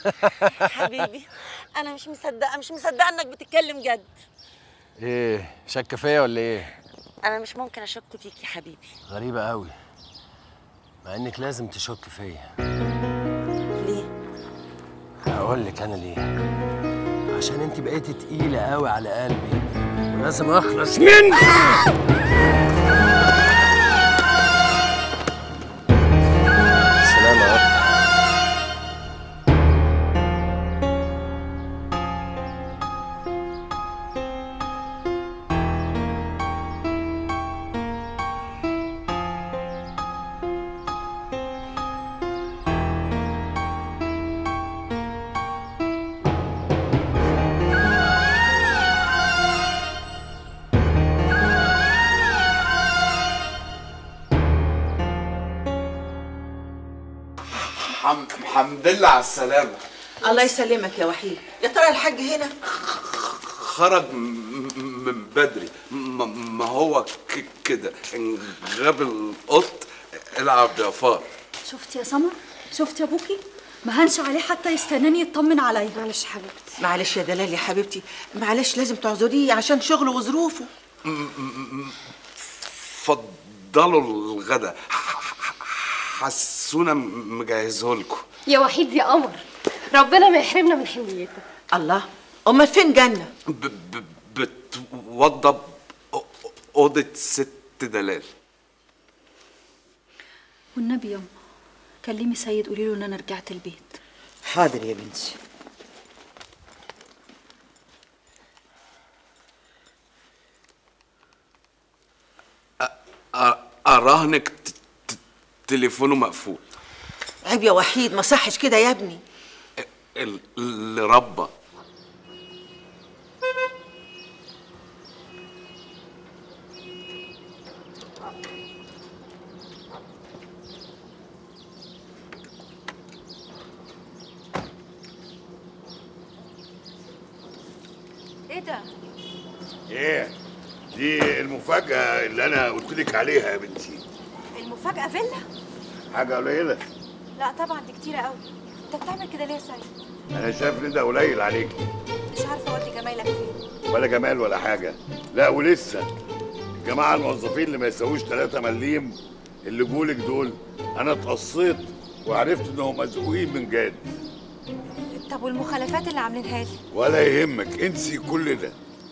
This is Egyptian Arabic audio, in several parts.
حبيبي انا مش مصدقه مش مصدقه انك بتتكلم جد ايه شك فيا ولا ايه انا مش ممكن اشك فيك يا حبيبي غريبه قوي مع انك لازم تشك فيا ليه هقول لك انا ليه عشان انت بقيتي تقيله قوي على قلبي ولازم اخلص منك سلام يا قطة. حم... حمد لله على السلامة الله يسلمك يا وحيد يا ترى الحاج هنا خرج م- من بدري م- ما هو ك- كده إن غاب القط العب يا فار شفت يا سمر شفت يا ابوكي ما هنش عليه حتى يستناني يطمن عليا معلش حبيبتي معلش يا دلال يا حبيبتي معلش لازم تعذريه عشان شغله وظروفه فضلوا الغدا ح- ح- حسونا مجهزه لكم يا وحيد يا قمر ربنا ما يحرمنا من حنيته الله امال فين جنه ب- ب- بتوضب أ- أوضة ست دلال والنبي يما كلمي سيد قولي له ان انا رجعت البيت حاضر يا بنتي أ- أراهنك ت- ت- تليفونه مقفول عيب يا وحيد ما صحش كده يا ابني ال- اللي ربى ايه ده ايه دي المفاجأة اللي أنا قلت لك عليها يا بنتي المفاجأة فيلا حاجة قليلة لا طبعا دي كتيرة قوي انت بتعمل كده ليه يا سيد أنا شايف إن ده قليل عليكي مش عارفة اودي جمايلك فين ولا جمال ولا حاجة لا ولسه الجماعة الموظفين اللي ما يساووش 3 مليم اللي جولك دول أنا اتقصيت وعرفت إنهم مزقوقين من جد طب والمخالفات اللي عاملينها لي ولا يهمك انسي كل ده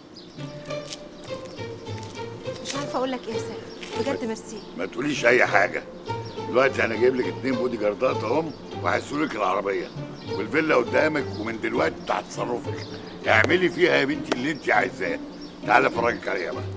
مش عارفة اقول لك ايه يا سيد بجد ميرسي ما تقوليش أي حاجة دلوقتي أنا جايب لك اتنين بودي جاردات أهم وهيسولك العربية والفيلا قدامك ومن دلوقتي تحت تصرفك اعملي فيها يا بنتي اللي أنت عايزاه تعالى أفرجك عليها بقى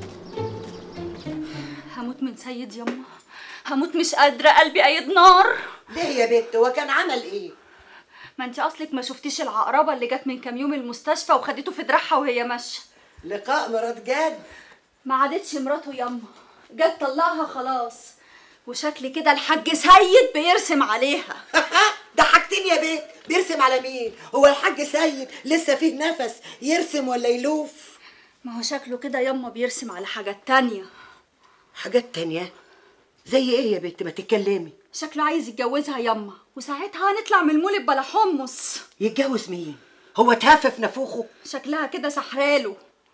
هموت من سيد يما هموت مش قادرة قلبي قايد نار ليه يا بت هو كان عمل ايه ما انت اصلك ما شفتيش العقربة اللي جت من كام يوم المستشفى وخدته في دراعها وهي ماشية لقاء مرات جد ما عادتش مراته يما جت طلعها خلاص وشكل كده الحاج سيد بيرسم عليها ضحكتني يا بيت بيرسم على مين هو الحاج سيد لسه فيه نفس يرسم ولا يلوف ما هو شكله كده يما بيرسم على حاجات تانية حاجات تانية زي ايه يا بنت ما تتكلمي شكله عايز يتجوزها يما وساعتها هنطلع من المولد بلا حمص يتجوز مين هو اتهفف نافوخه شكلها كده سحراله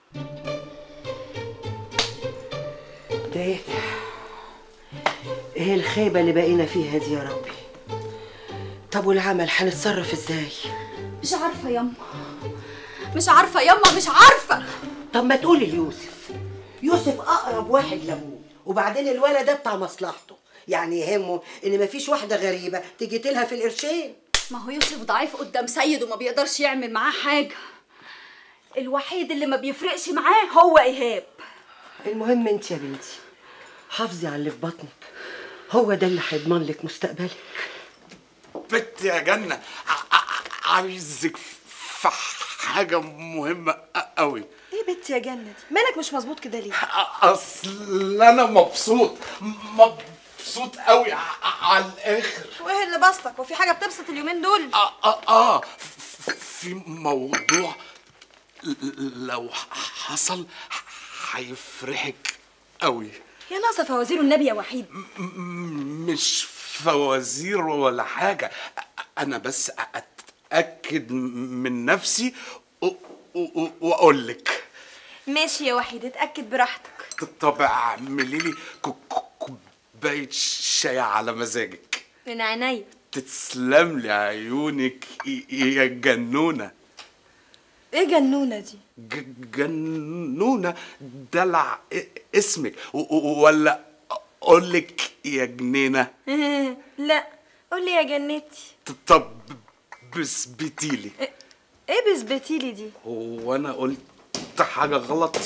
ده ايه ده؟ ايه الخيبة اللي بقينا فيها دي يا ربي طب والعمل هنتصرف ازاي مش عارفة يما مش عارفة يما مش عارفة طب ما تقولي ليوسف يوسف اقرب واحد لابوه وبعدين الولد ده بتاع مصلحته يعني يهمه ان مفيش واحده غريبه تيجي تلها في القرشين ما هو يوسف ضعيف قدام سيد وما بيقدرش يعمل معاه حاجة الوحيد اللي ما بيفرقش معاه هو إيهاب المهم انت يا بنتي حافظي على اللي في بطنك هو ده اللي هيضمن لك مستقبلك بت يا جنة ع- ع- عايزك في حاجة مهمة قوي ايه بنت يا جنة دي مالك مش مظبوط كده ليه اصل انا مبسوط مبسوط قوي ع- على الاخر وايه اللي بسطك وفي حاجه بتبسط اليومين دول اه اه, آه ف- في موضوع ل- لو حصل هيفرحك قوي يا ناقصة فوازير النبي يا وحيد مش فوازير ولا حاجة أ- أنا بس أت- اتاكد من نفسي و- و- و- واقول لك ماشي يا وحيد اتاكد براحتك طب اعملي لي كو- كو- كوبايه شاي على مزاجك من عينيا تسلم لي عيونك يا جنونه ايه جنونه دي ج- جنونه دلع اسمك و- و- ولا اقول لك يا جنينه لا قولي يا جنتي طب بثبتي لي ايه بثبتيلي دي هو انا قلت حاجه غلط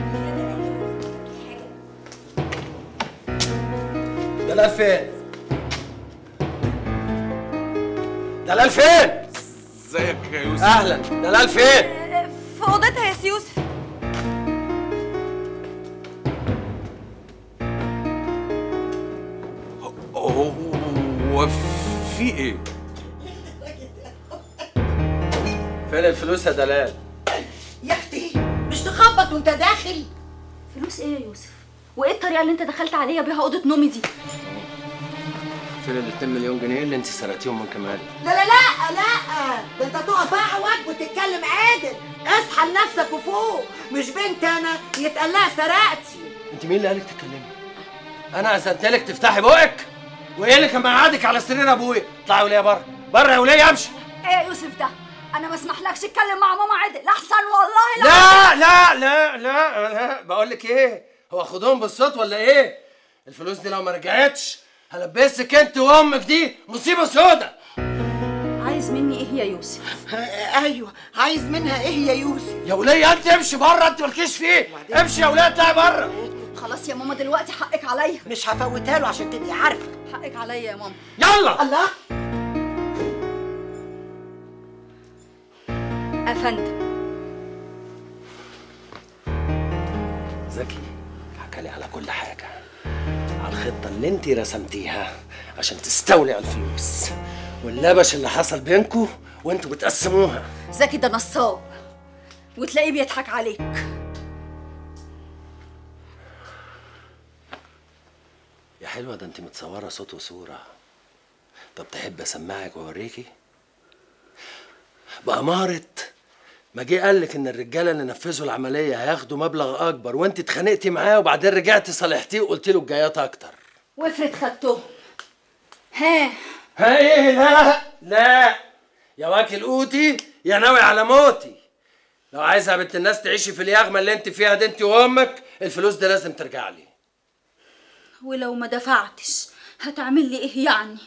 دلال فين؟ دلال فين؟ ازيك يا يوسف اهلا دلال فين؟ في اوضتها يا سي يوسف هو في ايه فين الفلوس يا دلال؟ يا اختي مش تخبط وانت داخل فلوس ايه يا يوسف وايه الطريقه اللي انت دخلت عليا بيها اوضه نومي دي فين ال 2 مليون جنيه اللي انت سرقتيهم من كمال؟ لا لا لا لا ده انت تقف اعوج وتتكلم عادل اصحى لنفسك وفوق مش بنت انا يتقال لها سرقتي انت مين اللي قالك تتكلمي؟ انا اذنت لك تفتحي بقك؟ وايه اللي كان مقعدك على سرير ابويا؟ اطلعي يا وليه بره بره يا وليه امشي ايه يا يوسف ده انا ما اسمحلكش اتكلم مع ماما عدل احسن والله لا لا لا لا لا بقول لك ايه هو خدهم بالصوت ولا ايه الفلوس دي لو ما رجعتش هلبسك انت وامك دي مصيبه سودة عايز مني ايه يا يوسف ايوه عايز منها ايه يا يوسف يا وليه انت امشي بره انت مالكيش فيه امشي يا وليه اطلعي بره خلاص يا ماما دلوقتي حقك عليا مش هفوتها له عشان تبقي عارفه حقك عليا يا ماما يلا الله افندم زكي حكى لي على كل حاجه على الخطه اللي انت رسمتيها عشان تستولي على الفلوس واللبش اللي حصل بينكوا وانتوا بتقسموها زكي ده نصاب وتلاقيه بيضحك عليك يا حلوة ده انت متصورة صوت وصورة طب تحب اسمعك واوريكي بأمارة ما جه قال لك ان الرجاله اللي نفذوا العمليه هياخدوا مبلغ اكبر وانت اتخانقتي معاه وبعدين رجعتي صالحتيه وقلت له الجايات اكتر وافرض خدتهم ها ها ايه لا لا يا واكل قوتي يا ناوي على موتي لو عايزه يا بنت الناس تعيشي في اليغمه اللي انت فيها دي انت وامك الفلوس دي لازم ترجع لي ولو ما دفعتش هتعمل لي ايه يعني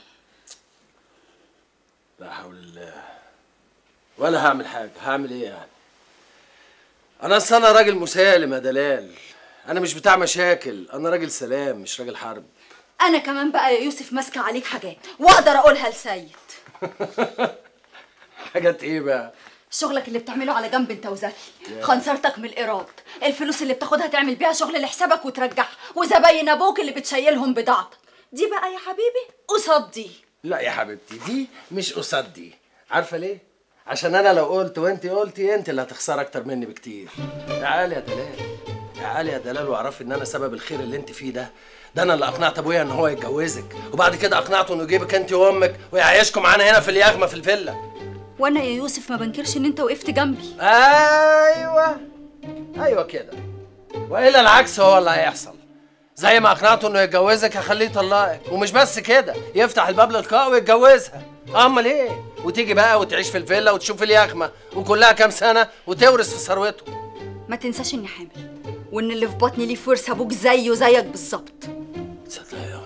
لا حول الله ولا هعمل حاجة هعمل ايه يعني انا اصل انا راجل مسالم يا دلال انا مش بتاع مشاكل انا راجل سلام مش راجل حرب انا كمان بقى يا يوسف ماسكه عليك حاجات واقدر اقولها لسيد حاجات ايه بقى شغلك اللي بتعمله على جنب انت وزكي خنصرتك من الايراد الفلوس اللي بتاخدها تعمل بيها شغل لحسابك وترجعها وزباين ابوك اللي بتشيلهم بضاعتك دي بقى يا حبيبي قصاد دي لا يا حبيبتي دي مش قصاد دي عارفة ليه عشان انا لو قلت وانت قلتي انت اللي هتخسر اكتر مني بكتير تعالي يا دلال تعالي يا دلال واعرفي ان انا سبب الخير اللي انت فيه ده ده انا اللي اقنعت ابويا ان هو يتجوزك وبعد كده اقنعته انه يجيبك انت وامك ويعيشكم معانا هنا في اليغمه في الفيلا وانا يا يوسف ما بنكرش ان انت وقفت جنبي ايوه ايوه كده والا العكس هو اللي هيحصل زي ما اقنعته انه يتجوزك هخليه يطلقك ومش بس كده يفتح الباب للقاء ويتجوزها امال ايه وتيجي بقى وتعيش في الفيلا وتشوف اليخمه وكلها كام سنه وتورث في ثروته ما تنساش اني حامل وان اللي في بطني ليه فرس ابوك زيه زيك بالظبط تصدق يا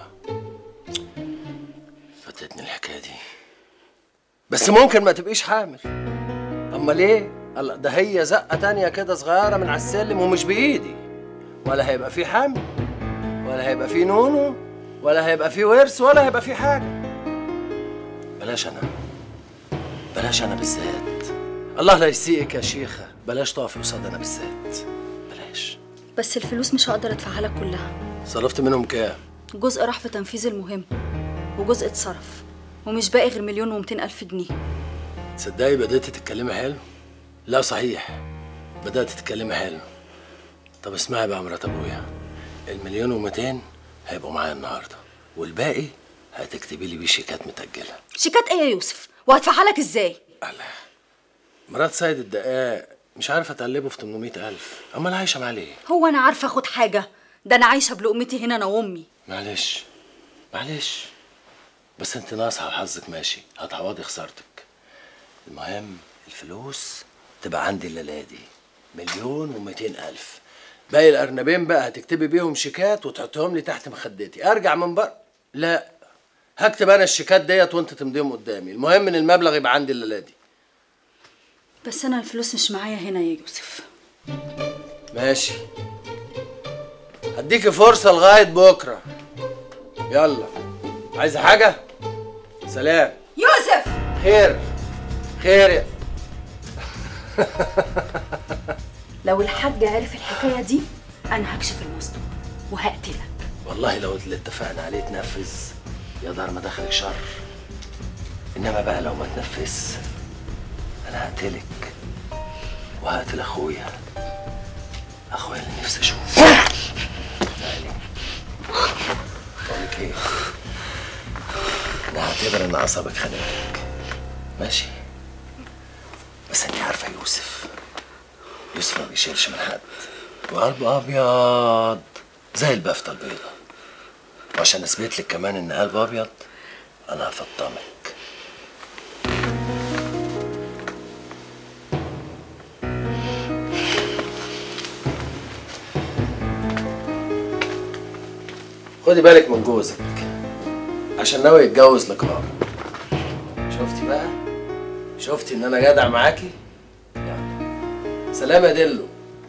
فاتتني الحكايه دي بس ممكن ما تبقيش حامل امال ايه الله ده هي زقه تانية كده صغيره من على السلم ومش بايدي ولا هيبقى في حمل ولا هيبقى في نونو ولا هيبقى في ورث ولا هيبقى في حاجه بلاش انا بلاش انا بالذات الله لا يسيئك يا شيخه بلاش تقفي قصاد انا بالذات بلاش بس الفلوس مش هقدر ادفعها لك كلها صرفت منهم كام جزء راح في تنفيذ المهم وجزء اتصرف ومش باقي غير مليون ومتين الف جنيه تصدقي بدأت تتكلمي حلو؟ لا صحيح بدأت تتكلمي حلو طب اسمعي بقى مرات ابويا المليون ومتين هيبقوا معايا النهارده والباقي هتكتبي لي بيه شيكات متأجلة شيكات ايه يا يوسف وهدفعها لك ازاي مرات سيد الدقاق مش عارفه تقلبه في 800000 امال عايشه معاه ليه هو انا عارفه اخد حاجه ده انا عايشه بلقمتي هنا انا وامي معلش معلش بس انت ناصحه وحظك ماشي هتعوضي خسارتك المهم الفلوس تبقى عندي الليله دي مليون ومئتين الف باقي الارنبين بقى هتكتبي بيهم شيكات وتحطيهم لي تحت مخدتي ارجع من بره لا هكتب انا الشيكات ديت وانت تمضيهم قدامي المهم ان المبلغ يبقى عندي الليله دي بس انا الفلوس مش معايا هنا يا يوسف ماشي هديكي فرصة لغاية بكرة يلا عايزة حاجة؟ سلام يوسف خير خير يا لو الحاج عرف الحكايه دي انا هكشف المستور وهقتلك والله لو اللي اتفقنا عليه اتنفذ يا دار ما دخلك شر انما بقى لو ما تنفذ انا هقتلك وهقتل اخويا اخويا اللي نفسي اشوفه تعالي بقولك ايه انا هعتبر ان اعصابك خانتك ماشي بس انت عارفه يوسف يوسف ما بيشيلش من حد وقلبه ابيض زي البافته البيضه وعشان اثبت لك كمان ان قلبه ابيض انا هفطمك خدي بالك من جوزك عشان ناوي يتجوز لقاء شفتي بقى شفتي ان انا جدع معاكي يلا سلام يا دلو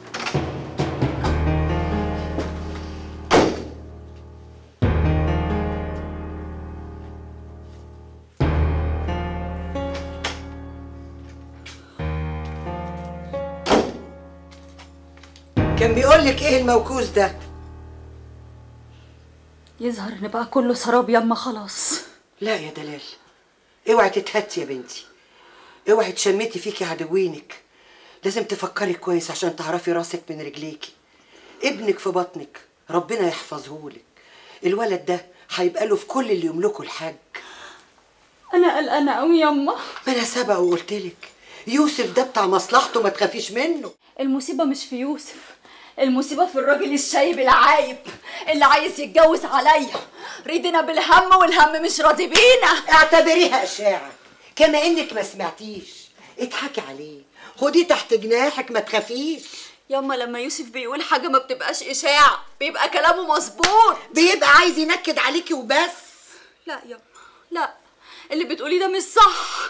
كان بيقول لك ايه الموكوس ده يظهر ان بقى كله سراب ياما خلاص لا يا دلال اوعي تتهتي يا بنتي اوعي تشمتي فيكي عدوينك لازم تفكري كويس عشان تعرفي راسك من رجليكي ابنك في بطنك ربنا يحفظهولك الولد ده هيبقى له في كل اللي يملكه الحاج انا قلقانه قوي ياما ما انا سبق وقلتلك يوسف ده بتاع مصلحته ما تخافيش منه المصيبه مش في يوسف المصيبه في الراجل الشايب العايب اللي عايز يتجوز عليا ريدنا بالهم والهم مش راضي بينا اعتبريها اشاعه كما انك ما سمعتيش اضحكي عليه خديه تحت جناحك ما تخافيش ياما لما يوسف بيقول حاجه ما بتبقاش اشاعه بيبقى كلامه مظبوط بيبقى عايز ينكد عليكي وبس لا ياما لا اللي بتقوليه ده مش صح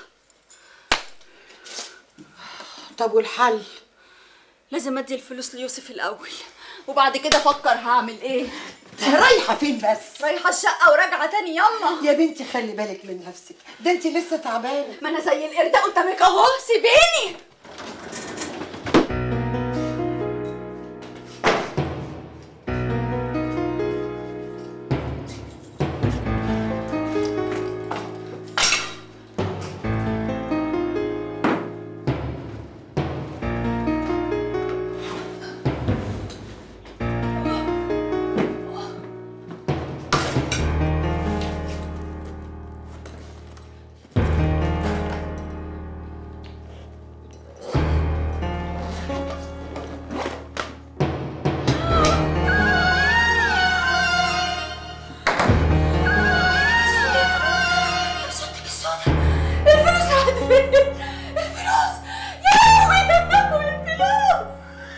طب والحل لازم ادي الفلوس ليوسف الاول وبعد كده افكر هعمل ايه رايحه فين بس رايحه الشقه وراجعه تاني ياما يا بنتي خلي بالك من نفسك ده انت لسه تعبانه ما انا زي القرد قدامك اهو سيبيني الفلوس راحت فين الفلوس يا لهوي الفلوس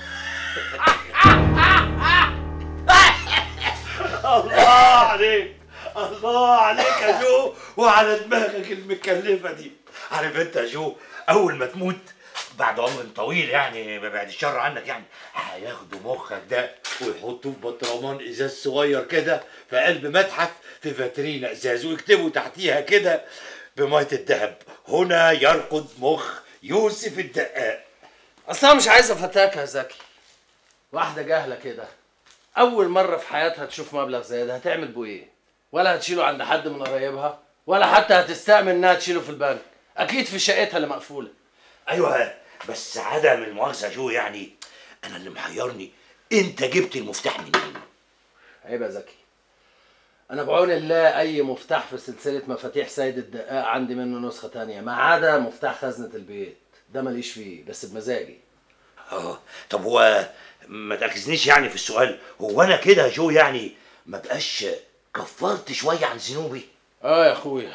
الله عليك الله عليك يا جو وعلى دماغك المكلفة دي عارف انت يا جو اول ما تموت بعد عمر طويل يعني بعد الشر عنك يعني هياخدوا مخك ده ويحطوه في بطرمان ازاز صغير كده في قلب متحف في فاترينا ازاز ويكتبوا تحتيها كده بمية الذهب هنا يرقد مخ يوسف الدقاق اصلا مش عايز افتاكها يا زكي واحده جاهله كده اول مره في حياتها تشوف مبلغ زي ده هتعمل بيه ايه ولا هتشيله عند حد من قرايبها ولا حتى هتستأمن انها تشيله في البنك اكيد في شقتها اللي مقفوله ايوه بس عدم المؤاخذه يا جو يعني انا اللي محيرني انت جبت المفتاح منين عيب يا زكي انا بعون الله اي مفتاح في سلسله مفاتيح سيد الدقاق عندي منه نسخه تانية ما عدا مفتاح خزنه البيت ده ماليش فيه بس بمزاجي اه طب هو ما تاخذنيش يعني في السؤال هو انا كده يا جو يعني ما بقاش كفرت شويه عن ذنوبي اه يا اخويا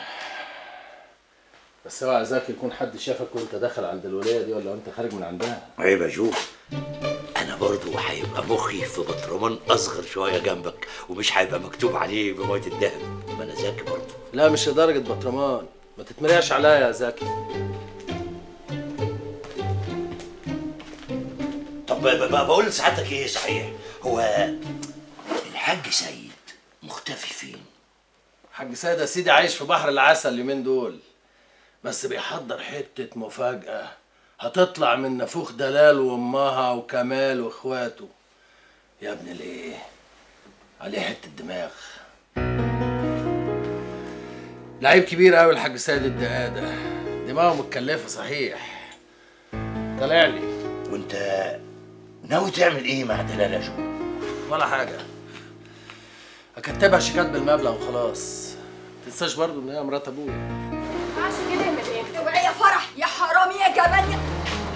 بس اوعى ذاك يكون حد شافك وانت داخل عند الولايه دي ولا وانت خارج من عندها عيب يا جو انا برضو هيبقى مخي في بطرمان اصغر شويه جنبك ومش هيبقى مكتوب عليه بميه الدهب ما انا ذكي برضو لا مش لدرجه بطرمان ما تتمريقش عليا يا زكي طب ب- ب- بقول لسعادتك ايه صحيح هو الحاج سيد مختفي فين حاج سيد يا سيدي عايش في بحر العسل اليومين دول بس بيحضر حتة مفاجأة هتطلع من نافوخ دلال وامها وكمال واخواته يا ابن الايه عليه حتة دماغ لعيب كبير قوي الحاج سيد الدقادة دماغه متكلفة صحيح طلع لي وانت ناوي تعمل ايه مع دلال يا جو ولا حاجة هكتبها شيكات بالمبلغ وخلاص متنساش برضه ان هي مرات ابويا عشان كده يعمل ايه اوعي يا فرح يا حرامي يا جبان يا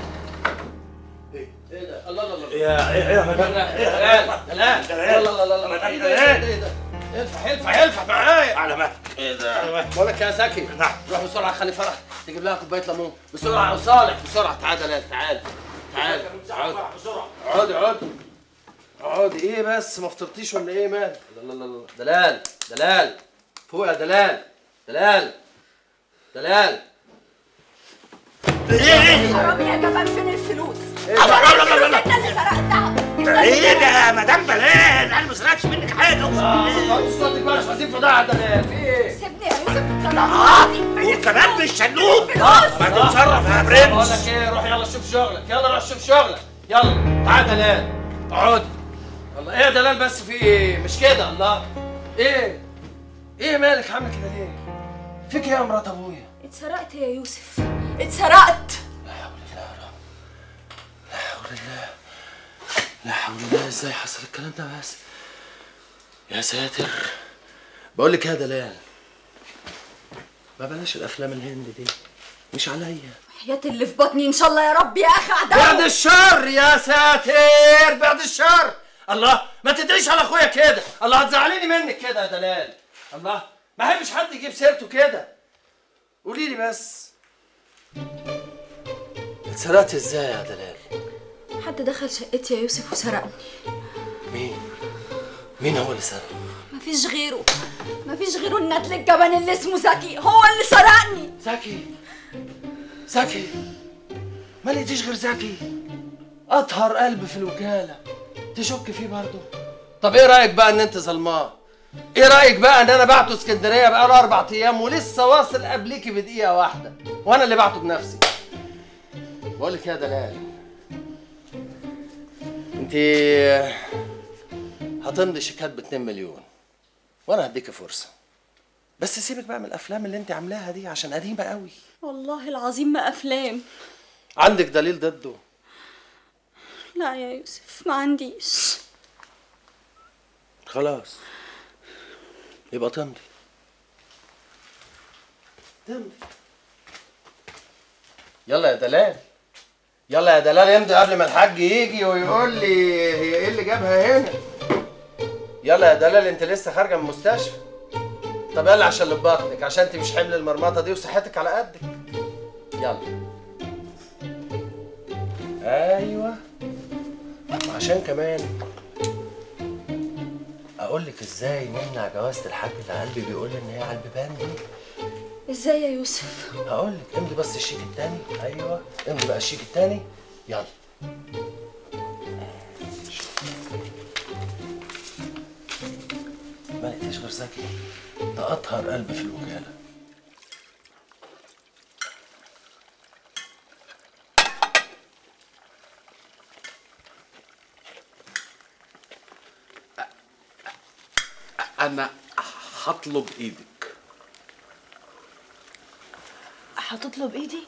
ايه ده الله الله الله يا ايه يا مدام دلال دلال الله الله الله الله ايه ده ايه ده ايه ده الفح الفح الفح معايا على ما ايه ده بقول لك يا زكي نعم. روح بسرعه خلي فرح تجيب لها كوبايه ليمون بسرعه يا صالح بسرعه تعال دلال تعال تعال اقعد بسرعه اقعدي اقعدي اقعدي ايه بس ما فطرتيش ولا ايه مال لا لا لا دلال دلال فوق يا دلال دلال دلال حرامي يا جبان فين الفلوس؟ ايه ده؟ الفلوس انت اللي سرقتها انت اللي ايه ده يا مدام دلال انا ما سرقتش منك حاجه اقعدي صوتك بقى مش عايزين فضاعه يا دلال في ايه سيبني يا يوسف طلعتني وكمان مش شلوت فلوس. ما تتصرف يا بقول برنس لك ايه روح يلا شوف شغلك يلا روح شوف شغلك يلا تعال دلال اقعد الله ايه يا دلال بس في ايه مش كده الله ايه ايه مالك عامل كده ليه فيك ايه يا مرات ابويا اتسرقت يا يوسف اتسرقت لا حول الله ازاي حصل الكلام ده بس يا ساتر بقول لك إيه يا دلال ما بلاش الافلام الهندي دي مش عليا حياة اللي في بطني ان شاء الله يا رب يا اخي بعد عدو الشر يا ساتر بعد الشر الله ما تدريش على اخويا كده الله هتزعليني منك كده يا دلال الله ما احبش حد يجيب سيرته كده قولي لي بس اتسرقت ازاي يا دلال حد دخل شقتي يا يوسف وسرقني مين مين هو اللي سرق مفيش غيره مفيش غيره الندل الجبان اللي اسمه زكي هو اللي سرقني زكي زكي ما لقيتيش غير زكي اطهر قلب في الوكاله تشك فيه برضه طب ايه رايك بقى ان انت ظلمان ايه رايك بقى ان انا بعته اسكندريه بقاله اربع ايام ولسه واصل قبليكي بدقيقه واحده وانا اللي بعته بنفسي بقول لك يا دلال انت هتمضي شيكات ب 2 مليون وانا هديكي فرصه بس سيبك بقى من الافلام اللي انت عاملاها دي عشان قديمه قوي والله العظيم ما افلام عندك دليل ضده لا يا يوسف ما عنديش خلاص يبقى تمضي تمضي يلا يا دلال يلا يا دلال امضي قبل ما الحاج يجي ويقول لي هي ايه اللي جابها هنا يلا يا دلال انت لسه خارجه من المستشفى طب يلا عشان اللي في بطنك عشان انت مش حمل المرمطه دي وصحتك على قدك يلا ايوه وعشان كمان اقول لك ازاي نمنع جوازة الحاج اللي قلبي بيقول لي ان هي على البيبان دي ازاي يا يوسف هقول لك امضي بس الشيك التاني ايوه امضي بقى الشيك التاني يلا ما لقيتيش غير زكي ده اطهر قلب في الوكاله انا هطلب ايدك هتطلب ايدي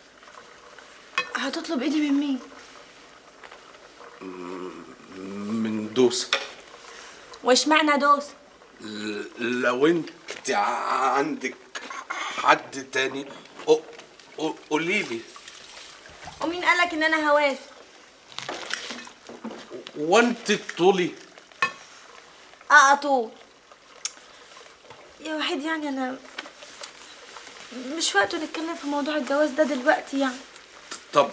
هتطلب ايدي من مين من دوسة وش معنى دوس ل- لو انت عندك حد تاني قو- قو- قولي لي ومين قالك ان انا هوافق وانت طولي اه طول يا وحيد يعني انا مش وقته نتكلم في موضوع الجواز ده دلوقتي يعني طب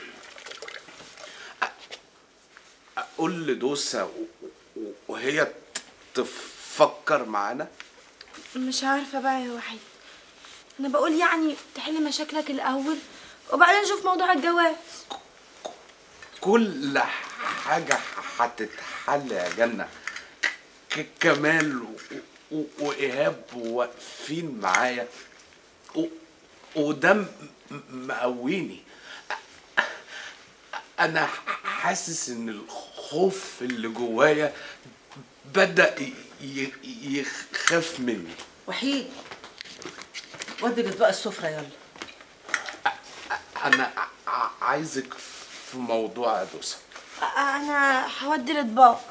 أ- اقول لدوسة و- و- وهي تفكر معانا مش عارفه بقى يا وحيد انا بقول يعني تحل مشاكلك الاول وبعدين نشوف موضوع الجواز كل حاجة هتتحل يا جنة ك- كمال و- و- وإيهاب واقفين معايا و- وده م- م- مقويني أ- أنا حاسس إن الخوف اللي جوايا بدأ ي- ي- يخاف مني وحيد ودي بقى السفرة يلا أنا ع- عايزك في موضوع يا دوسة آه، انا هودي الاطباق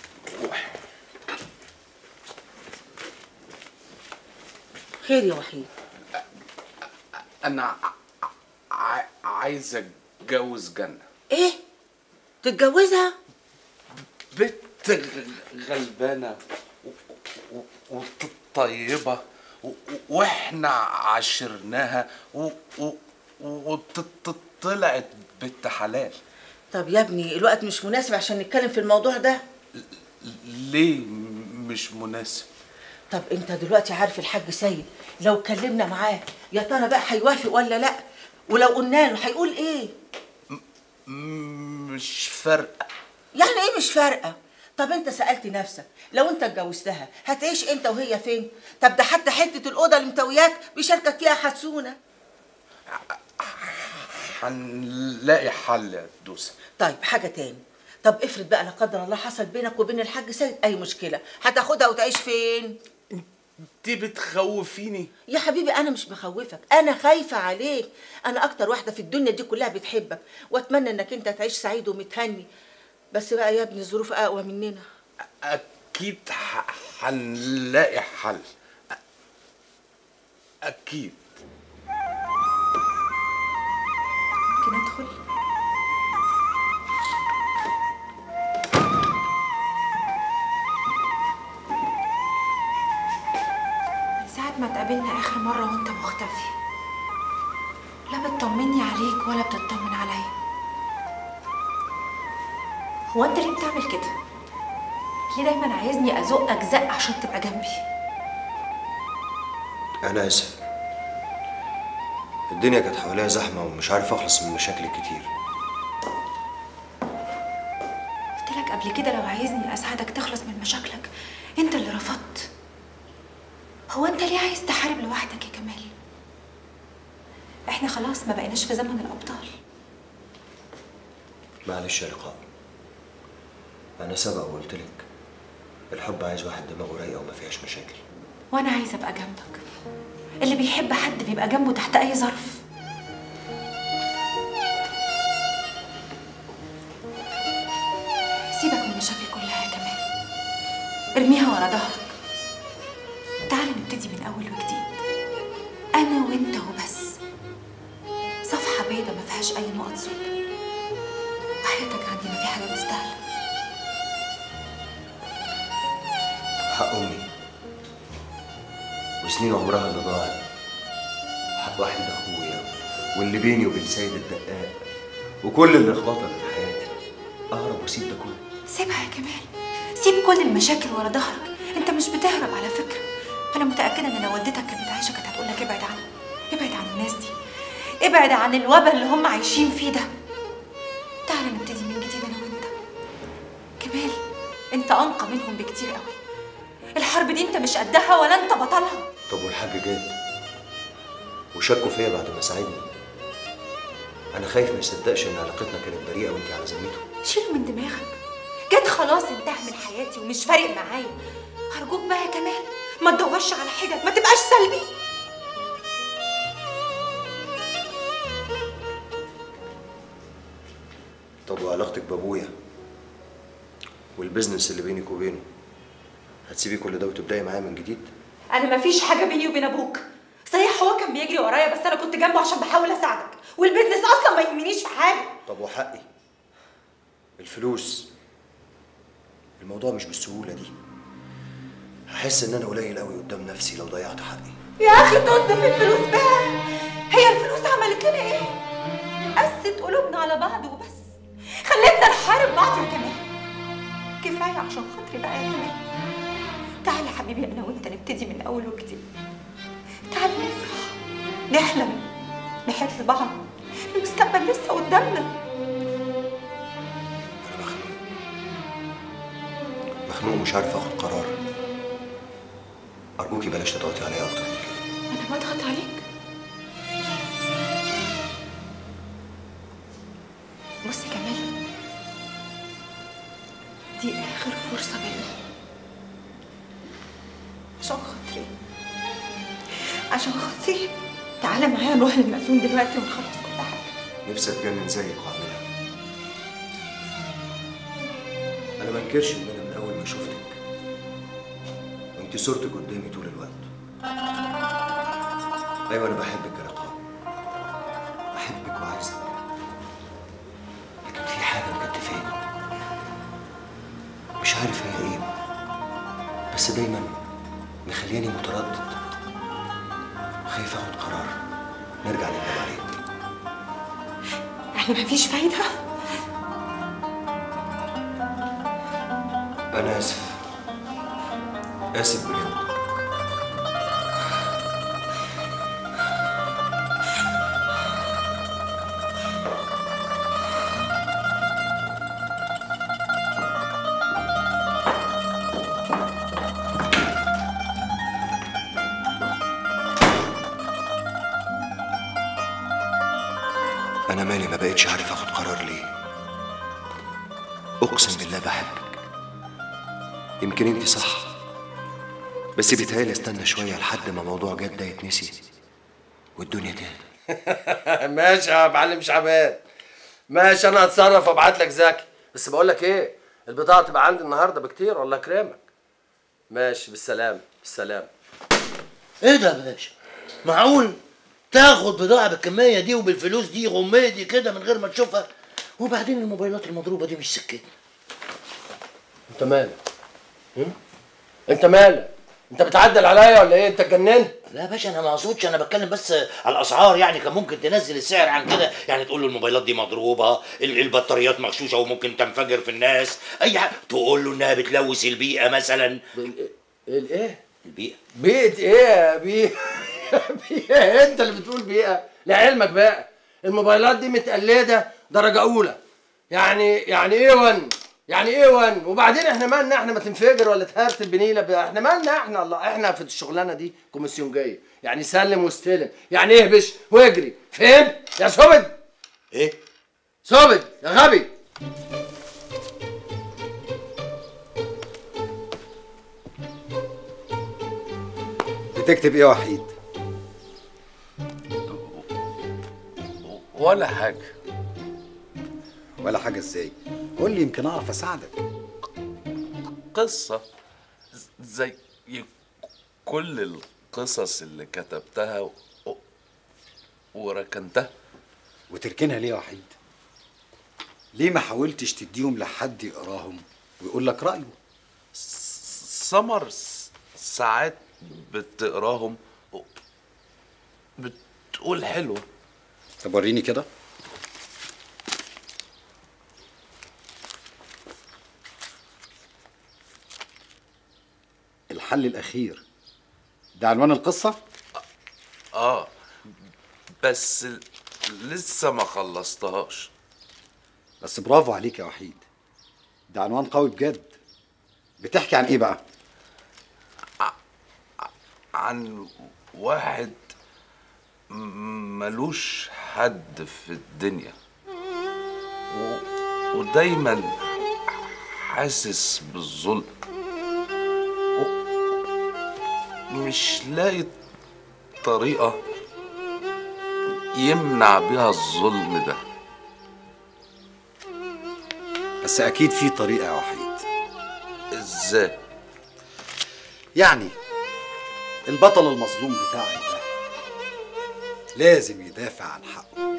خير يا وحيد أنا ع- ع- عايز أتجوز جنة ايه تتجوزها بنت غ- غلبانة و- و- وطيبة و- و- واحنا عاشرناها و- و- وطلعت بنت حلال طب يا ابني الوقت مش مناسب عشان نتكلم في الموضوع ده ليه م- مش مناسب طب انت دلوقتي عارف الحاج سيد لو اتكلمنا معاه يا ترى بقى هيوافق ولا لا ولو قلنا له هيقول ايه م- مش فارقة يعني ايه مش فارقه طب انت سالت نفسك لو انت اتجوزتها هتعيش انت وهي فين طب ده حتى حته الاوضه اللي متوياك بيشاركك فيها حسونه هنلاقي حل يا دوسة طيب حاجه تاني طب افرض بقى لا قدر الله حصل بينك وبين الحاج سيد اي مشكله هتاخدها وتعيش فين دي بتخوفيني يا حبيبي انا مش مخوفك انا خايفه عليك انا اكتر واحده في الدنيا دي كلها بتحبك واتمنى انك انت تعيش سعيد ومتهني بس بقى يا ابني الظروف اقوى مننا أكيد ح- هنلاقي حل أ- أكيد ممكن ادخل من ساعة ما اتقابلنا آخر مرة وأنت مختفي لا بتطمني عليك ولا بتطمن عليا هو أنت ليه بتعمل كده؟ ليه دايما عايزني أزقك زق عشان تبقى جنبي؟ أنا آسف الدنيا كانت حواليا زحمة ومش عارف أخلص من مشاكل كتير قلت لك قبل كده لو عايزني اساعدك تخلص من مشاكلك انت اللي رفضت هو انت ليه عايز تحارب لوحدك يا كمال احنا خلاص ما بقيناش في زمن الابطال معلش يا لقاء أنا سبق وقلت لك الحب عايز واحد دماغه رايقة وما فيهاش مشاكل وانا عايزه ابقى جنبك اللي بيحب حد بيبقى جنبه تحت اي ظرف سيبك من المشاكل كلها يا كمال ارميها ورا ظهرك تعال نبتدي من اول وجديد انا وانت وبس صفحه بيضه ما فيهاش اي نقط سود وحياتك عندي ما في حاجه مستاهله حق أمي وسنين عمرها اللي ضاعت حق واحد أخويا واللي بيني وبين سيد الدقاق وكل اللخبطة اللي في حياتي أهرب وأسيب ده كله سيبها يا كمال سيب كل المشاكل ورا ظهرك انت مش بتهرب على فكره انا متاكده ان لو والدتك كانت عايشه كانت هتقول لك ابعد عنها ابعد عن الناس دي ابعد عن الوبا اللي هم عايشين فيه ده تعالى نبتدي من جديد انا وانت كمال انت انقى منهم بكتير قوي الحرب دي انت مش قدها ولا انت بطلها طب والحاج جاد وشكوا فيا بعد ما ساعدني أنا خايف ما يصدقش إن علاقتنا كانت بريئة وأنت على ذمته شيله من دماغك جد خلاص انتهى من حياتي ومش فارق معايا هرجوك بقى يا كمال ما تدورش على حجج ما تبقاش سلبي طب وعلاقتك بابويا والبزنس اللي بينك وبينه هتسيبي كل ده وتبداي معايا من جديد انا مفيش حاجه بيني وبين ابوك صحيح هو كان بيجري ورايا بس انا كنت جنبه عشان بحاول اساعدك والبيزنس اصلا ما يهمنيش في حاجه طب وحقي الفلوس الموضوع مش بالسهوله دي هحس ان انا قليل قوي قدام نفسي لو ضيعت حقي يا اخي طز في الفلوس بقى هي الفلوس عملت لنا ايه قست قلوبنا على بعض وبس خلتنا نحارب بعض يا كمان كفايه عشان خاطري بقى يا كمان تعالى حبيبي انا وانت نبتدي من اول وجديد تعالى نفرح نحلم نحب بعض المستقبل لسه قدامنا مخنوق مش عارف اخد قرار ارجوكي بلاش تضغطي عليا اكتر من كده انا بضغط عليك بص يا كمال دي اخر فرصه بينا عشان خاطري عشان خاطري تعالى معايا نروح للمأذون دلوقتي ونخلص كل حاجه نفسي اتجنن زيك واعملها انا ما انكرش ان انا من اول ما شفتك وانت صورتك قدامي طول الوقت ايوه انا بحبك يا رقام بحبك وعايزك لكن في حاجه مكتفاني مش عارف هي ايه بس دايما مخلياني متردد خايف اخد قرار نرجع نندم عليه يعني مفيش فايده أنا آسف آسف بجد أنا مالي ما بقتش عارف آخد قرار ليه أقسم بالله بحبك يمكن انت صح بس بيتهيألي استنى شوية لحد ما موضوع جد ده يتنسي والدنيا تهدى ماشي يا معلم شعبان ماشي انا هتصرف وابعت لك زكي بس بقول لك ايه البضاعه تبقى عندي النهارده بكتير والله يكرمك ماشي بالسلامه بالسلامه ايه ده يا باشا معقول تاخد بضاعة بالكمية دي وبالفلوس دي غميدي كده من غير ما تشوفها وبعدين الموبايلات المضروبة دي مش سكتنا انت مالك هم؟ انت مالك انت بتعدل عليا ولا ايه انت اتجننت لا يا باشا انا ما اقصدش انا بتكلم بس على الاسعار يعني كان ممكن تنزل السعر عن كده يعني تقول له الموبايلات دي مضروبه ال- البطاريات مغشوشه وممكن تنفجر في الناس اي حاجه تقول له انها بتلوث البيئه مثلا الايه البيئه بيئة ايه يا بيئة بيئة انت اللي بتقول بيئة لعلمك بقى الموبايلات دي متقلدة درجة أولى يعني يعني ايه ون يعني ايه ون وبعدين احنا مالنا احنا ما تنفجر ولا تهرتل بنيلة بقى احنا مالنا احنا الله احنا في الشغلانة دي كوميسيونجية يعني سلم واستلم يعني اهبش واجري فهمت يا سوبد ايه سوبد يا غبي بتكتب ايه يا وحيد ولا حاجة ولا حاجه ازاي قول لي يمكن اعرف اساعدك قصة زي كل القصص اللي كتبتها و... وركنتها وتركنها ليه يا وحيد ليه ما حاولتش تديهم لحد يقراهم ويقول لك رايه سمر س- ساعات بتقراهم و- بتقول حلوة طب وريني كده الحل الاخير ده عنوان القصه اه بس لسه ما خلصتهاش بس برافو عليك يا وحيد ده عنوان قوي بجد بتحكي عن ايه بقى عن واحد م- ملوش حد في الدنيا و... ودايما حاسس بالظلم و... مش لاقي طريقة يمنع بيها الظلم ده بس اكيد في طريقه يا وحيد ازاي يعني البطل المظلوم بتاعي ده لازم يدافع عن حقه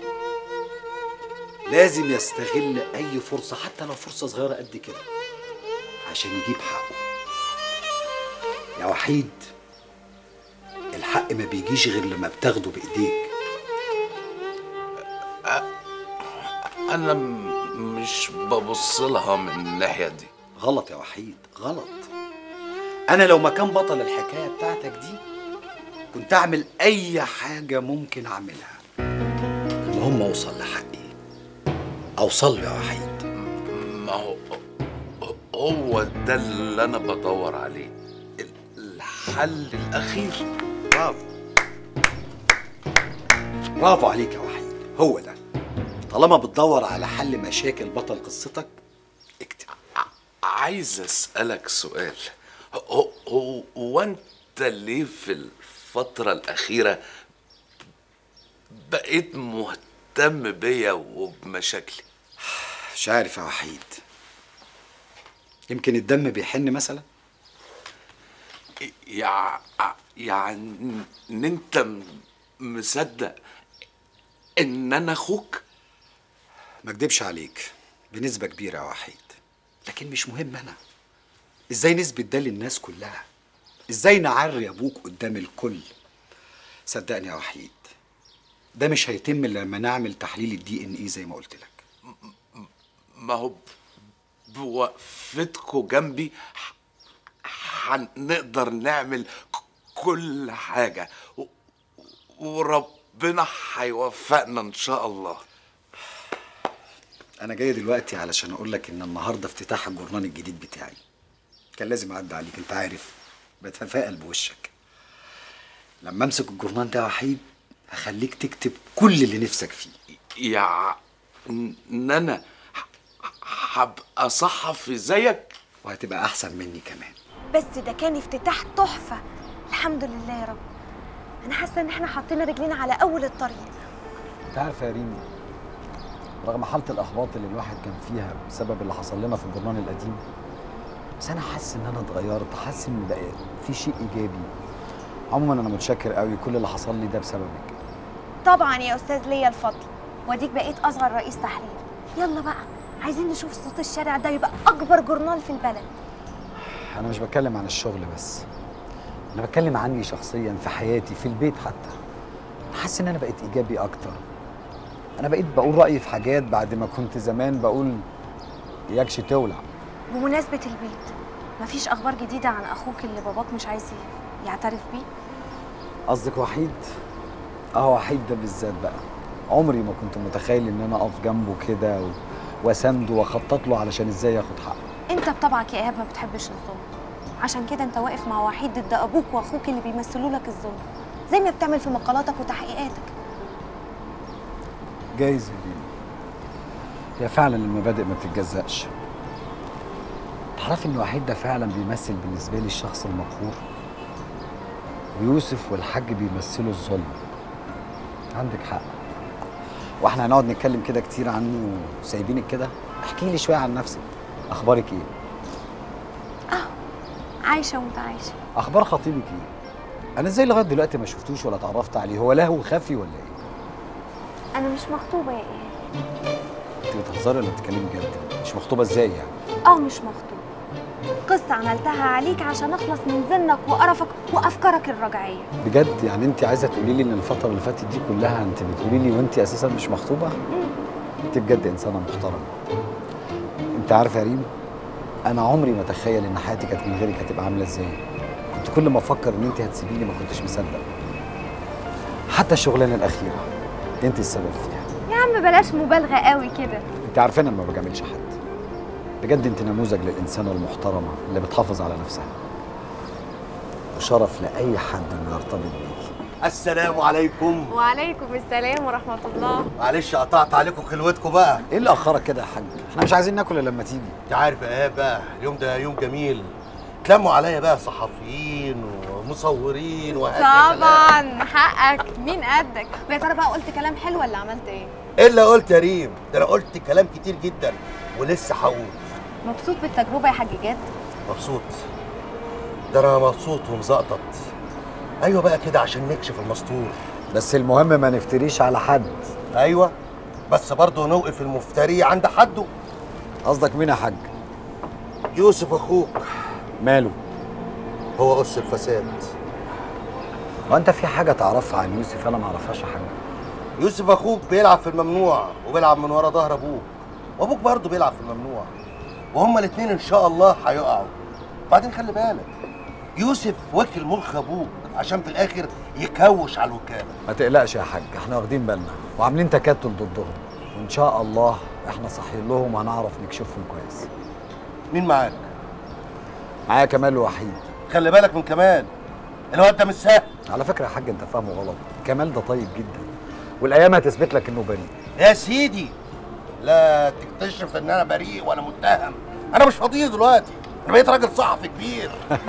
لازم يستغل اي فرصه حتى لو فرصه صغيره قد كده عشان يجيب حقه يا وحيد الحق ما بيجيش غير لما بتاخده بايديك انا م- مش ببص لها من الناحيه دي غلط يا وحيد غلط انا لو مكان بطل الحكايه بتاعتك دي كنت اعمل اي حاجه ممكن اعملها المهم اوصل لحقي اوصل له يا وحيد ما هو هو ده اللي انا بدور عليه ال- الحل الاخير برافو برافو عليك يا وحيد هو ده طالما بتدور على حل مشاكل بطل قصتك عايز اسالك سؤال هو هو هو انت ليه في الفتره الاخيره بقيت مهتم بيا وبمشاكلي مش عارف يا وحيد يمكن الدم بيحن مثلا يع... يعني ان انت م- مصدق ان انا اخوك ما اكدبش عليك بنسبة كبيرة يا وحيد لكن مش مهم انا ازاي نثبت ده للناس كلها ازاي نعري ابوك قدام الكل صدقني يا وحيد ده مش هيتم إلا لما نعمل تحليل الدي ان اي زي ما قلت لك ما هو ب- بوقفتكوا جنبي ح- هنقدر نعمل ك- كل حاجة و- وربنا هيوفقنا إن شاء الله انا جاي دلوقتي علشان اقول لك ان النهارده افتتاح الجورنال الجديد بتاعي كان لازم اعدي عليك انت عارف بتفائل بوشك لما امسك الجورنال ده يا وحيد هخليك تكتب كل اللي نفسك فيه يا ان انا ح- هبقى صحفي زيك وهتبقى احسن مني كمان بس ده كان افتتاح تحفة الحمد لله يا رب أنا حاسة إن إحنا حاطين رجلينا على أول الطريق انت عارف يا ريم رغم حالة الإحباط اللي الواحد كان فيها بسبب اللي حصل لنا في الجورنال القديم بس أنا حاسس إن أنا اتغيرت حاسس إن بقى في شيء إيجابي عموما أنا متشكر قوي كل اللي حصل لي ده بسببك طبعا يا أستاذ ليا الفضل وأديك بقيت أصغر رئيس تحرير يلا بقى عايزين نشوف صوت الشارع ده يبقى أكبر جورنال في البلد أنا مش بتكلم عن الشغل بس أنا بتكلم عني شخصيا في حياتي في البيت حتى حاسس إن أنا بقيت إيجابي أكتر أنا بقيت بقول رأيي في حاجات بعد ما كنت زمان بقول ياكش تولع بمناسبة البيت مفيش أخبار جديدة عن أخوك اللي باباك مش عايز يعترف بيه قصدك وحيد؟ اه وحيد ده بالذات بقى عمري ما كنت متخيل ان انا اقف جنبه كده و... واسنده واخطط له علشان ازاي ياخد حقه أنت بطبعك يا إيهاب ما بتحبش الظلم عشان كده أنت واقف مع وحيد ضد أبوك وأخوك اللي بيمثلوا لك الظلم زي ما بتعمل في مقالاتك وتحقيقاتك جايز يا ريم هي فعلا المبادئ ما بتتجزأش تعرفي ان وحيد ده فعلا بيمثل بالنسبه لي الشخص المقهور ويوسف والحاج بيمثلوا الظلم عندك حق واحنا هنقعد نتكلم كده كتير عنه وسايبينك كده احكي لي شويه عن نفسك اخبارك ايه عايشة ومتعايشة اخبار خطيبك ايه انا ازاي لغايه دلوقتي ما شفتوش ولا اتعرفت عليه هو لهو خفي ولا ايه أنا مش مخطوبة يا إيهاب انت بتهزري ولا بتتكلمي جد مش مخطوبه ازاي يعني اه مش مخطوبة قصة عملتها عليك عشان اخلص من ذنك وقرفك وافكارك الرجعية بجد يعني انت عايزه تقولي لي ان الفتره اللي فاتت دي كلها انت بتقولي لي وانت اساسا مش مخطوبه انت بجد انسانه محترمه انت عارفه يا ريم انا عمري ما اتخيل ان حياتي كانت من غيرك هتبقى عامله ازاي كنت كل ما افكر ان انت هتسيبيني ما كنتش مصدق حتى الشغلانه الاخيره انت السبب فيها يا عم بلاش مبالغة قوي كده انت عارفين انا ما بجاملش حد بجد انت نموذج للانسانه المحترمه اللي بتحافظ على نفسها وشرف لاي حد انه يرتبط بيكي السلام عليكم وعليكم السلام ورحمة الله معلش قطعت عليكم خلوتكم بقى ايه اللي اخرك كده يا حاج احنا مش عايزين ناكل الا لما تيجي انت عارف يا ايهاب بقى اليوم ده يوم جميل اتلموا عليا بقى صحفيين ومصورين وهكذا طبعا حقك مين قدك ويا ترى بقى قلت كلام حلو ولا عملت ايه الا قلت يا ريم ده انا قلت كلام كتير جدا ولسه هقول مبسوط بالتجربة يا حاج جاد مبسوط ده انا مبسوط ومزقطط ايوه بقى كده عشان نكشف المستور بس المهم ما نفتريش على حد ايوه بس برضه نوقف المفتري عند حده قصدك مين يا حاج يوسف اخوك ماله هو اس الفساد هو انت في حاجه تعرفها عن يوسف انا ما اعرفهاش يا حاج يوسف اخوك بيلعب في الممنوع وبيلعب من ورا ظهر ابوك وابوك برضه بيلعب في الممنوع وهما الاثنين ان شاء الله هيقعوا بعدين خلي بالك يوسف وكل مخ ابوك عشان في الاخر يكوش على الوكاله ما تقلقش يا حاج احنا واخدين بالنا وعاملين تكتل ضدهم وان شاء الله احنا صاحيين لهم وهنعرف نكشفهم كويس مين معاك معايا كمال وحيد خلي بالك من كمال الواد ده مش سهل على فكره يا حاج انت فاهمه غلط كمال ده طيب جدا والايام هتثبت لك انه بريء يا سيدي لا تكتشف ان انا بريء ولا متهم انا مش فاضي دلوقتي انا بقيت راجل صحفي كبير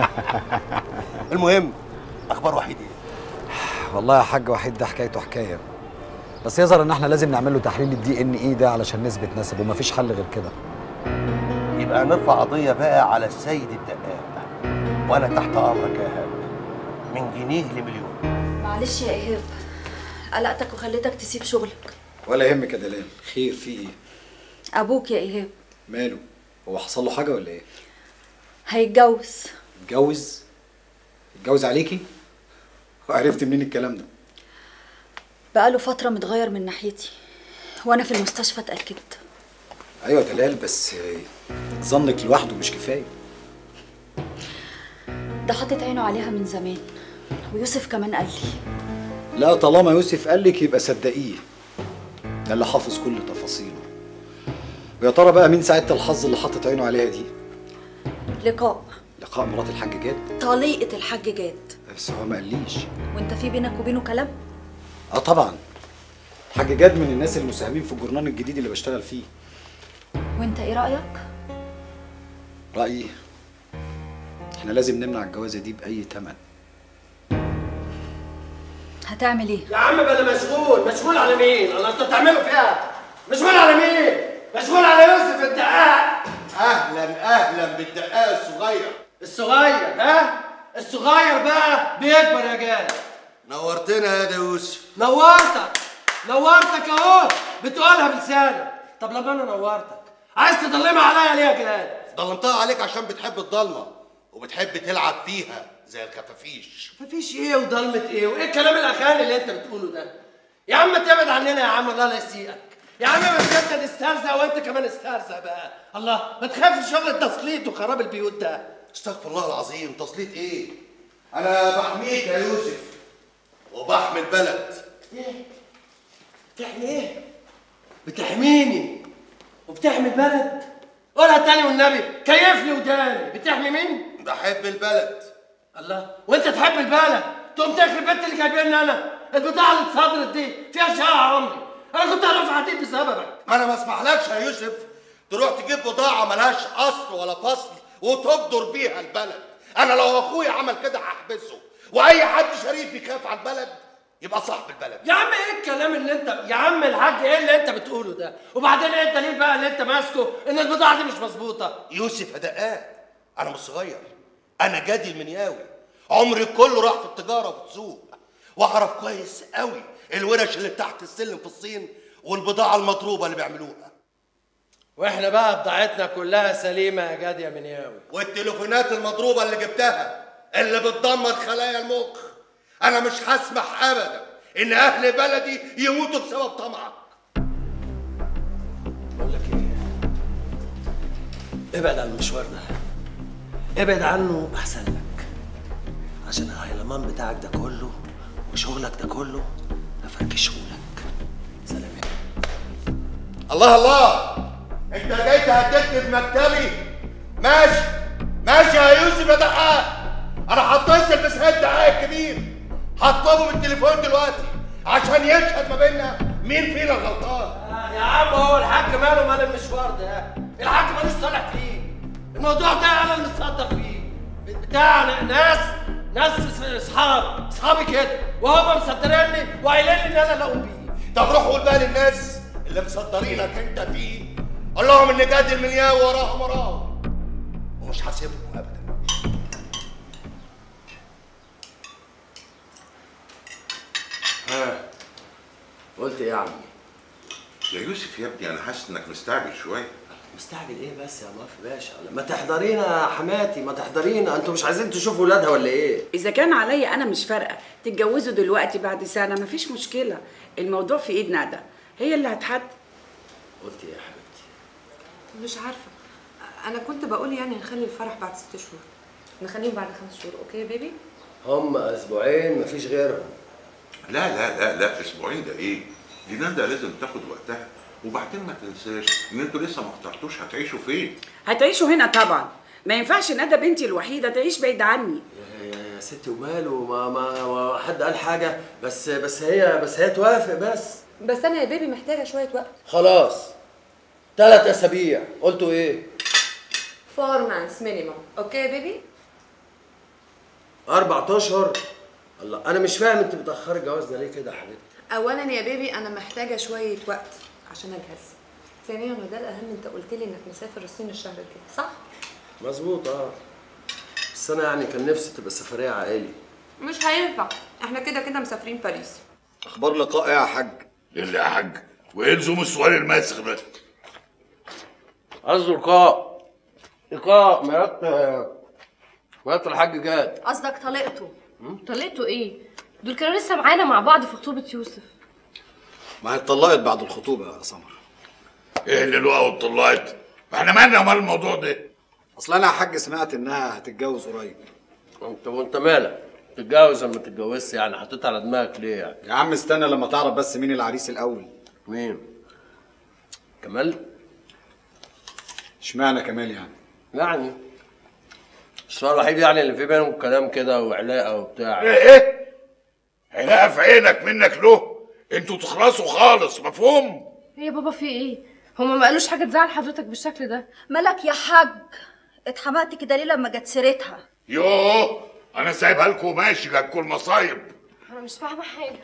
المهم اخبار وحيد ايه والله يا حاج وحيد ده حكايته حكايه بس يظهر ان احنا لازم نعمل له تحليل الدي ان ايه ده علشان نثبت نسب ومفيش حل غير كده يبقى نرفع قضيه بقى على السيد الدقاق وانا تحت امرك يا هاب من جنيه لمليون معلش يا ايهاب قلقتك وخليتك تسيب شغلك ولا يهمك يا دلال خير في ايه ابوك يا ايهاب ماله هو حصل له حاجه ولا ايه هيتجوز اتجوز اتجوز عليكي وعرفت منين الكلام ده بقاله فتره متغير من ناحيتي وانا في المستشفى اتاكدت ايوه يا دلال بس ظنك لوحده مش كفايه ده حاطط عينه عليها من زمان ويوسف كمان قال لي لا طالما يوسف قال لك يبقى صدقيه ده اللي حافظ كل تفاصيله ويا ترى بقى مين سعاده الحظ اللي حاطط عينه عليها دي لقاء لقاء مرات الحاج جاد طليقه الحاج جاد بس هو ما قاليش وانت في بينك وبينه كلام اه طبعا الحاج جاد من الناس المساهمين في الجورنال الجديد اللي بشتغل فيه وانت ايه رايك رايي احنا لازم نمنع الجوازه دي باي ثمن هتعمل ايه يا عم بلا مشغول مشغول على مين الله انت بتعملوا فيها مشغول على مين مشغول على يوسف الدقاق اهلا اهلا بالدقاق الصغير الصغير ها الصغير بقى بيكبر يا جاد نورتنا يا ده يوسف نورتك نورتك اهو بتقولها بلسانك طب لما انا نورتك عايز تضلمها عليا ليه يا جاد ضلمتها عليك عشان بتحب الضلمه وبتحب تلعب فيها زي الخفافيش مفيش ايه وضلمة ايه وايه الكلام الاخاني اللي انت بتقوله ده يا عم تبعد عننا يا عم الله لا يسيئك يا عم مش انت نسترزق وانت كمان استرزق بقى الله ما تخافش شغل التسليط وخراب البيوت ده استغفر الله العظيم تسليط ايه انا بحميك يا يوسف وبحمي البلد ايه بتحمي ايه بتحميني وبتحمي البلد قولها تاني والنبي كيف لي وداني بتحمي مين بحب البلد الله وانت تحب البلد تقوم تخرب بنت اللي جايبيني انا البضاعه اللي اتصدرت دي فيها شقه عمري انا كنت هرفع عديد بسببك ما انا ما اسمحلكش يا يوسف تروح تجيب بضاعه ملهاش اصل ولا فصل وتبدر بيها البلد انا لو اخويا عمل كده هحبسه واي حد شريف يخاف على البلد يبقى صاحب البلد يا عم ايه الكلام اللي انت يا عم الحاج ايه اللي انت بتقوله ده وبعدين ايه الدليل بقى اللي انت ماسكه ان البضاعه دي مش مظبوطه يوسف هدقات انا مش صغير انا جدي المنياوي عمري كله راح في التجاره وفي السوق واعرف كويس قوي الورش اللي تحت السلم في الصين والبضاعه المضروبه اللي بيعملوها واحنا بقى بضاعتنا كلها سليمه يا جاد يا منياوي والتليفونات المضروبه اللي جبتها اللي بتدمر خلايا المخ انا مش هسمح ابدا ان اهل بلدي يموتوا بسبب طمعك بقول لك ايه ابعد عن المشوار ده ابعد عنه احسن لك عشان الهيلمان بتاعك ده كله وشغلك ده كله افركشهولك سلام الله الله انت جاي تهددني في مكتبي ماشي ماشي يا يوسف يا دقاق انا هتصل بسهاد دقاق الكبير هطلبه بالتليفون دلوقتي عشان يشهد ما بيننا مين فينا الغلطان يا عم هو الحاج ماله مال المشوار ده الحاج مالوش صالح فيه الموضوع ده انا اللي متصدر فيه بتاع ناس ناس اصحاب اصحابي كده وهم مصدريني وقايلين لي ان انا اللي اقوم بيه طب روح قول بقى للناس اللي مصدرينك انت فيه قول لهم ان جاد المنياوي وراهم وراهم ومش هسيبهم ابدا ها قلت ايه يا عمي يا يوسف يا ابني انا حاسس انك مستعجل شويه مستعجل ايه بس يا مافي باشا ما تحضرينا يا حماتي ما تحضرينا انتوا مش عايزين تشوفوا ولادها ولا ايه اذا كان عليا انا مش فارقه تتجوزوا دلوقتي بعد سنه مفيش مشكله الموضوع في ايد ندى هي اللي هتحدد قلت ايه يا حبيبتي مش عارفه انا كنت بقول يعني نخلي الفرح بعد ست شهور نخليهم بعد خمس شهور اوكي يا بيبي هم اسبوعين مفيش غيرهم لا لا لا لا اسبوعين ده ايه دي ندى لازم تاخد وقتها وبعدين ما تنساش ان انتوا لسه ما اخترتوش هتعيشوا فين هتعيشوا هنا طبعا ما ينفعش ندى بنتي الوحيده تعيش بعيد عني يا ستي وماله ما, ما, ما حد قال حاجه بس بس هي بس هي توافق بس بس انا يا بيبي محتاجه شويه وقت خلاص ثلاث اسابيع قلتوا ايه فور مانثs مينيمم اوكي يا بيبي اربع اشهر الله انا مش فاهم انت بتاخري الجواز ده ليه كده يا حبيبتي اولا يا بيبي انا محتاجه شويه وقت عشان اجهز ثانيا وده الاهم انت قلت لي انك مسافر الصين الشهر الجاي صح مظبوط اه بس انا يعني كان نفسي تبقى سفريه عائلي مش هينفع احنا كده كده مسافرين باريس اخبار لقاء ايه يا حاج اللي يا حاج وايه لزوم السؤال الماسخ ده قصده لقاء لقاء مرات مرات الحاج جاد قصدك طليقته طليقته ايه دول كانوا لسه معانا مع بعض في خطوبه يوسف ما هي اتطلقت بعد الخطوبه يا سمر ايه اللي لقى وطلعت احنا مالنا ومال الموضوع ده اصل انا يا حاج سمعت انها هتتجوز قريب انت وانت مالك تتجوز ولا ما تتجوزش يعني حطيت على دماغك ليه يعني يا عم استنى لما تعرف بس مين العريس الاول مين كمال اشمعنى كمال يعني يعني السؤال الوحيد يعني اللي في بينهم كلام كده وعلاقه وبتاع ايه ايه علاقه في عينك منك له انتوا تخلصوا خالص مفهوم ايه يا بابا في ايه هما ما قالوش حاجه تزعل حضرتك بالشكل ده مالك يا حاج اتحمقت كده ليه لما جت سيرتها يوه انا سايبها لكم ماشي جاتكم المصايب انا مش فاهمه حاجه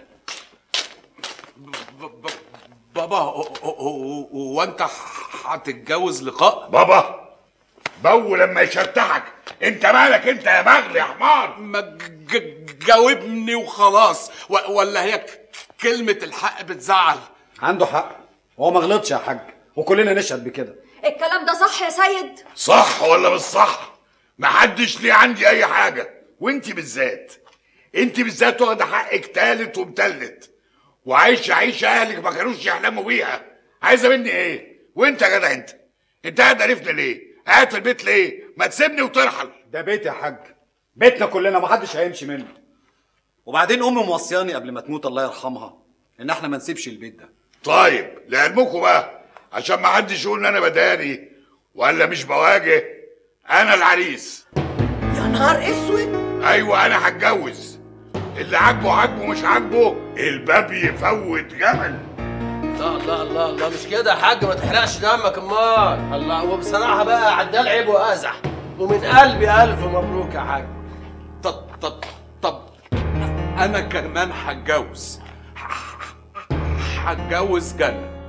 بابا هو- هو هو انت هتتجوز لقاء بابا بو لما يشرتحك انت مالك انت يا بغل يا حمار ما ج- جاوبني وخلاص و- ولا هي ك- كلمة الحق بتزعل عنده حق هو ما غلطش يا حاج وكلنا نشهد بكده الكلام ده صح يا سيد صح ولا مش صح محدش ليه عندي اي حاجه وانت بالذات انت بالذات واخده حقك تالت ومتلت وعايشه عيشه اهلك ما كانوش يحلموا بيها عايزه مني ايه وانت يا جدع انت انت قاعد عرفنا ليه قاعد في البيت ليه ما تسيبني وترحل ده بيت يا حاج بيتنا كلنا ما حدش هيمشي منه وبعدين امي موصياني قبل ما تموت الله يرحمها ان احنا ما نسيبش البيت ده طيب لعلمكم بقى عشان ما حدش يقول ان انا بداري ولا مش بواجه انا العريس يا نهار اسود ايوه انا هتجوز اللي عاجبه عاجبه مش عاجبه الباب يفوت جمل لا الله الله الله مش كده يا حاج ما تحرقش دمك امال الله وبصراحه بقى عدال عيب وازح ومن قلبي الف مبروك يا حاج طب طب طب انا كمان هتجوز هتجوز جنة